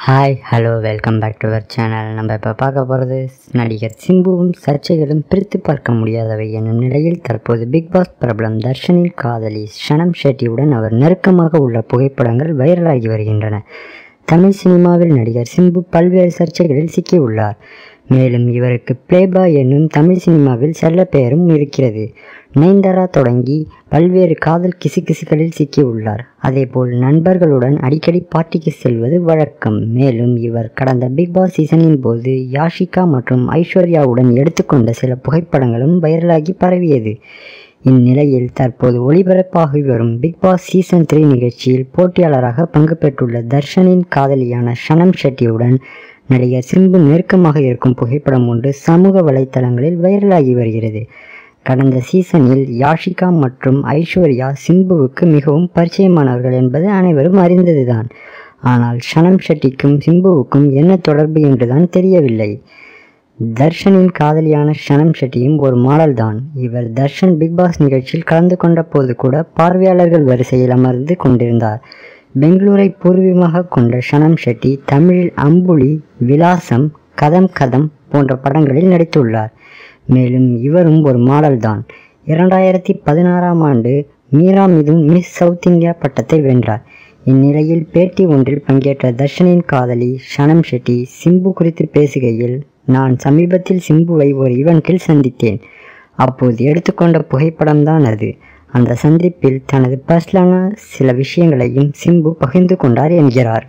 hi hello welcome back to our channel நம்ம இப்போ பார்க்க போகிறது நடிகர் சிம்புவும் சர்ச்சைகளும் பிரித்து பார்க்க முடியாதவை என்னும் நிலையில் தற்போது பிக் பாஸ் பிரபலம் தர்ஷனின் காதலி ஷனம் ஷெட்டியுடன் அவர் நெருக்கமாக உள்ள புகைப்படங்கள் வைரலாகி வருகின்றன தமிழ் சினிமாவில் நடிகர் சிம்பு பல்வேறு சர்ச்சைகளில் சிக்கியுள்ளார் மேலும் இவருக்கு பிளேபாய் என்னும் தமிழ் சினிமாவில் செல்ல பெயரும் இருக்கிறது நயன்தாரா தொடங்கி பல்வேறு காதல் கிசுகிசுகளில் சிக்கியுள்ளார் அதேபோல் நண்பர்களுடன் அடிக்கடி பார்ட்டிக்கு செல்வது வழக்கம் மேலும் இவர் கடந்த பிக் பாஸ் சீசனின் போது யாஷிகா மற்றும் ஐஸ்வர்யாவுடன் எடுத்துக்கொண்ட சில புகைப்படங்களும் வைரலாகி பரவியது இந்நிலையில் தற்போது ஒளிபரப்பாகி வரும் பிக் பாஸ் சீசன் த்ரீ நிகழ்ச்சியில் போட்டியாளராக பங்கு பெற்றுள்ள தர்ஷனின் காதலியான ஷனம் ஷெட்டியுடன் நடிகர் சிம்பு நெருக்கமாக இருக்கும் புகைப்படம் ஒன்று சமூக வலைத்தளங்களில் வைரலாகி வருகிறது கடந்த சீசனில் யாஷிகா மற்றும் ஐஸ்வர்யா சிம்புவுக்கு மிகவும் பரிச்சயமானவர்கள் என்பது அனைவரும் அறிந்ததுதான் ஆனால் ஷனம் ஷெட்டிக்கும் சிம்புவுக்கும் என்ன தொடர்பு என்றுதான் தெரியவில்லை தர்ஷனின் காதலியான ஷனம் ஷெட்டியும் ஒரு மாடல் தான் இவர் தர்ஷன் பிக் பாஸ் நிகழ்ச்சியில் கலந்து கொண்ட போது கூட பார்வையாளர்கள் வரிசையில் அமர்ந்து கொண்டிருந்தார் பெங்களூரை பூர்வீகமாக கொண்ட ஷனம் ஷெட்டி தமிழில் அம்புலி விலாசம் கதம் கதம் போன்ற படங்களில் நடித்துள்ளார் மேலும் இவரும் ஒரு மாடல் தான் இரண்டாயிரத்தி பதினாறாம் ஆண்டு Meera Mithun miss South India பட்டத்தை வென்றார் இந்நிலையில் பேட்டி ஒன்றில் பங்கேற்ற தர்ஷனின் காதலி ஷனம் ஷெட்டி சிம்பு குறித்து பேசுகையில் நான் சமீபத்தில் சிம்புவை ஒரு ஈவெண்ட்டில் சந்தித்தேன் அப்போது எடுத்துக்கொண்ட புகைப்படம்தான் அது அந்த சந்திப்பில் தனது பர்சனலான சில விஷயங்களையும் சிம்பு பகிர்ந்து கொண்டார் என்கிறார்